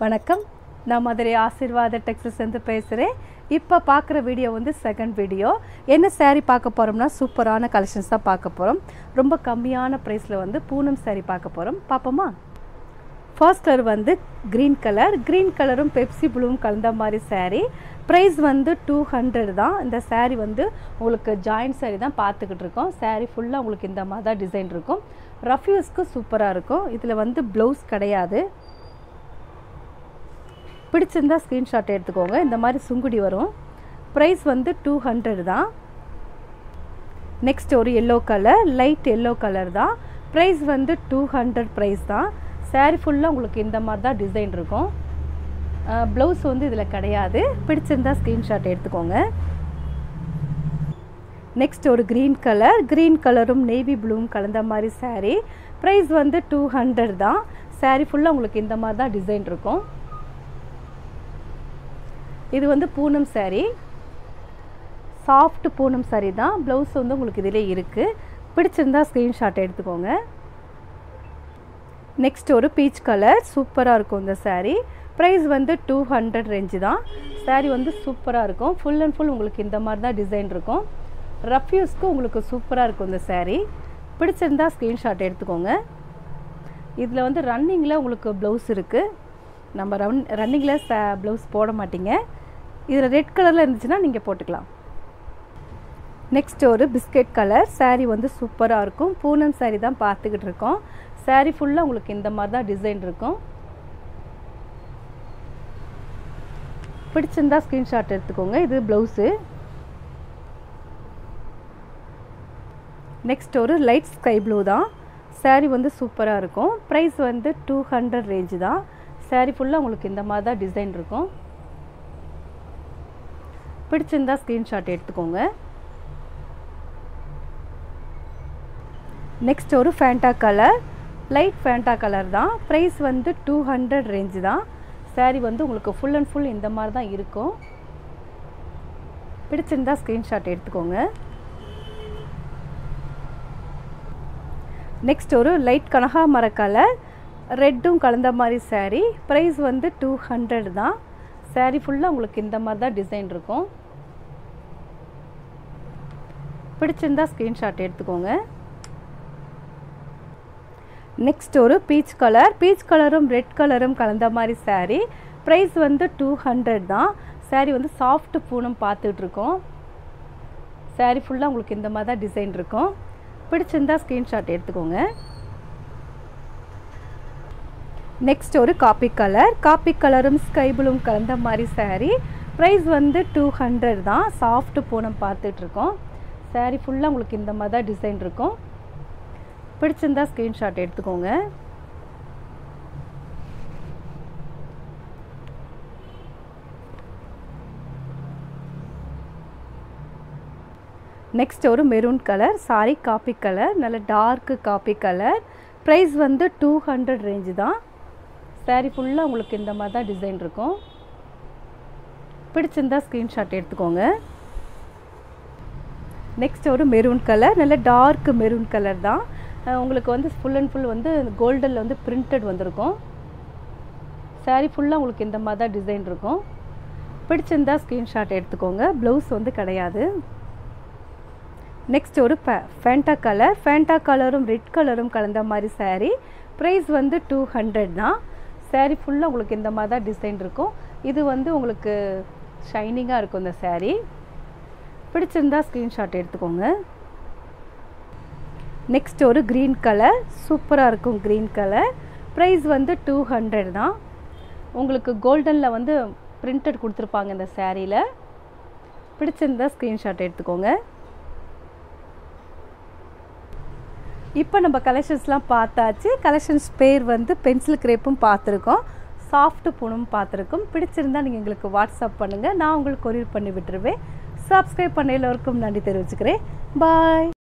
வணக்கம் நான் மதுரை ஆசீர்வாத டெக்ஸ்டைல்ஸ்லேருந்து பேசுகிறேன் இப்போ பார்க்குற வீடியோ வந்து செகண்ட் வீடியோ என்ன saree பார்க்க போகிறோம்னா சூப்பரான கலெக்ஷன்ஸ் தான் பார்க்க போகிறோம் ரொம்ப கம்மியான ப்ரைஸில் வந்து பூனம் saree பார்க்க போகிறோம் பார்ப்போமா ஃபர்ஸ்ட் கலர் வந்து க்ரீன் கலர் க்ரீன் கலரும் பெப்சி ப்ளூவும் கலந்த மாதிரி saree ப்ரைஸ் வந்து டூ ஹண்ட்ரட் தான் இந்த saree வந்து உங்களுக்கு ஜாயிண்ட் saree தான் பார்த்துக்கிட்டு இருக்கோம் saree ஃபுல்லாக உங்களுக்கு இந்த மாதிரி தான் டிசைன் இருக்கும் ரஃப்யூஸ்க்கு சூப்பராக இருக்கும் இதில் வந்து ப்ளவுஸ் கிடையாது பிடிச்சிருந்தா ஸ்க்ரீன்ஷாட் எடுத்துக்கோங்க இந்த மாதிரி சுங்குடி வரும் ப்ரைஸ் வந்து டூ ஹண்ட்ரட் தான் நெக்ஸ்ட் ஒரு yellow colour light yellow colour தான் ப்ரைஸ் வந்து டூ ஹண்ட்ரட் ப்ரைஸ் தான் saree ஃபுல்லாக உங்களுக்கு இந்த மாதிரி தான் டிசைன் இருக்கும் ப்ளவுஸ் வந்து இதில் கிடையாது பிடிச்சிருந்தா ஸ்க்ரீன்ஷாட் எடுத்துக்கோங்க நெக்ஸ்ட் ஒரு க்ரீன் கலர் க்ரீன் கலரும் நேவி ப்ளூவும் கலந்த மாதிரி saree ப்ரைஸ் வந்து டூ ஹண்ட்ரட் தான் saree ஃபுல்லாக உங்களுக்கு இந்த மாதிரி தான் டிசைன் இருக்கும் இது வந்து Poonam saree soft Poonam saree தான் ப்ளவுஸ் வந்து உங்களுக்கு இதிலே இருக்குது பிடிச்சிருந்தா ஸ்க்ரீன்ஷாட் எடுத்துக்கோங்க நெக்ஸ்ட் ஒரு பீச் கலர் சூப்பராக இருக்கும் இந்த saree ப்ரைஸ் வந்து டூ ஹண்ட்ரட் ரேஞ்சு தான் saree வந்து சூப்பராக இருக்கும் ஃபுல் அண்ட் ஃபுல் உங்களுக்கு இந்த மாதிரி தான் டிசைன் இருக்கும் ரஃப்யூஸ்க்கு உங்களுக்கு சூப்பராக இருக்கும் இந்த saree பிடிச்சிருந்தா ஸ்க்ரீன்ஷாட் எடுத்துக்கோங்க இதில் வந்து ரன்னிங்கில் உங்களுக்கு ப்ளவுஸ் இருக்குது நம்ம ரன் ரன்னிங்கில் ச ப்ளவுஸ் போட மாட்டீங்க இதில் ரெட் கலரில் இருந்துச்சுன்னா நீங்கள் போட்டுக்கலாம் நெக்ஸ்ட் ஒரு பிஸ்கெட் கலர் saree வந்து சூப்பராக இருக்கும் பூனம் saree தான் பார்த்துக்கிட்டு இருக்கோம் saree ஃபுல்லாக உங்களுக்கு இந்த மாதிரி தான் டிசைன் இருக்கும் பிடிச்சிருந்தா ஸ்க்ரீன்ஷாட் எடுத்துக்கோங்க இது ப்ளவுஸு நெக்ஸ்ட் ஒரு லைட் ஸ்கை ப்ளூ தான் saree வந்து சூப்பராக இருக்கும் ப்ரைஸ் வந்து டூ ஹண்ட்ரட் ரேஞ்சு தான் saree ஃபுல்லாக உங்களுக்கு இந்த மாதிரி தான் டிசைன் இருக்கும் பிடிச்சிருந்தா ஸ்க்ரீன்ஷாட் எடுத்துக்கோங்க நெக்ஸ்ட் ஒரு Fanta colour light Fanta colour தான் ப்ரைஸ் வந்து டூ ஹண்ட்ரட் ரேஞ்சு தான் saree வந்து உங்களுக்கு ஃபுல் அண்ட் ஃபுல் இந்த மாதிரி தான் இருக்கும் பிடிச்சிருந்தா ஸ்க்ரீன்ஷாட் எடுத்துக்கோங்க நெக்ஸ்ட் ஒரு லைட் கனகாமர கலர் ரெட்டும் கலந்த மாதிரி saree ப்ரைஸ் வந்து டூ ஹண்ட்ரட் தான் saree ஃபுல்லாக உங்களுக்கு இந்த மாதிரி தான் டிசைன் இருக்கும் பிடிச்சிருந்தா ஸ்க்ரீன்ஷாட் எடுத்துக்கோங்க நெக்ஸ்ட் ஒரு பீச் கலர் பீச் கலரும் ரெட் கலரும் கலந்த மாதிரி saree ப்ரைஸ் வந்து டூ ஹண்ட்ரட் தான் saree வந்து சாஃப்ட் பூனம் பார்த்துட்ருக்கோம் saree ஃபுல்லாக உங்களுக்கு இந்த மாதிரி தான் டிசைன் இருக்கும் பிடிச்சிருந்தா ஸ்க்ரீன்ஷாட் எடுத்துக்கோங்க நெக்ஸ்ட் ஒரு காப்பி கலர் காப்பி கலரும் ஸ்கை ப்ளூவும் கலந்த மாதிரி saree ப்ரைஸ் வந்து டூ ஹண்ட்ரட் தான் சாஃப்ட் பூனம் பார்த்துட்ருக்கோம் saree ஃபுல்லாக உங்களுக்கு இந்த மாதிரி தான் டிசைன் இருக்கும் பிடிச்சிருந்தா ஸ்க்ரீன்ஷாட் எடுத்துக்கோங்க நெக்ஸ்ட் ஒரு maroon colour sorry coffee colour நல்ல டார்க்கு காப்பி கலர் ப்ரைஸ் வந்து டூ ஹண்ட்ரட் ரேஞ்சு தான் saree ஃபுல்லாக உங்களுக்கு இந்த மாதிரி தான் டிசைன் இருக்கும் பிடிச்சிருந்தா ஸ்க்ரீன்ஷாட் எடுத்துக்கோங்க நெக்ஸ்ட் ஒரு மெரூன் கலர் நல்ல டார்க் மெரூன் கலர் தான் அஹ் உங்களுக்கு வந்து ஃபுல் அண்ட் ஃபுல் வந்து கோல்டனில் வந்து பிரிண்டட் வந்திருக்கும் saree ஃபுல்லாக உங்களுக்கு இந்த மாதிரி தான் டிசைன் இருக்கும் பிடிச்சிருந்தா ஸ்க்ரீன்ஷாட் எடுத்துக்கோங்க ப்ளவுஸ் வந்து கிடையாது நெக்ஸ்ட் ஒரு ஃபே ஃபேண்டா கலர் ஃபேண்டா கலரும் ரெட் கலரும் கலந்த மாதிரி saree ப்ரைஸ் வந்து டூ ஹண்ட்ரட் தான் saree ஃபுல்லாக உங்களுக்கு இந்த மாதிரி தான் டிசைன் இருக்கும் இது வந்து உங்களுக்கு ஷைனிங்காக இருக்கும் இந்த saree பிடிச்சிருந்தா ஸ்க்ரீன்ஷாட் எடுத்துக்கோங்க நெக்ஸ்ட் ஒரு க்ரீன் கலர் சூப்பராக இருக்கும் க்ரீன் கலர் ப்ரைஸ் வந்து டூ ஹண்ட்ரட் தான் உங்களுக்கு கோல்டனில் வந்து பிரிண்டட் கொடுத்துருப்பாங்க இந்த சேரீயில் பிடிச்சிருந்தா ஸ்க்ரீன்ஷாட் எடுத்துக்கோங்க இப்போ நம்ம கலெக்ஷன்ஸ்லாம் பார்த்தாச்சு கலெக்ஷன்ஸ் பேர் வந்து பென்சில் கிரேப்பும் பார்த்துருக்கோம் சாஃப்ட் பூனும் பார்த்துருக்கோம் பிடிச்சிருந்தா நீங்கள் எங்களுக்கு வாட்ஸ்அப் பண்ணுங்கள் நான் உங்களுக்கு கொரியர் பண்ணி விட்டுருவேன் சப்ஸ்கிரைப் பண்ண எல்லோருக்கும் நன்றி தெரிவிச்சுக்கிறேன் பாய்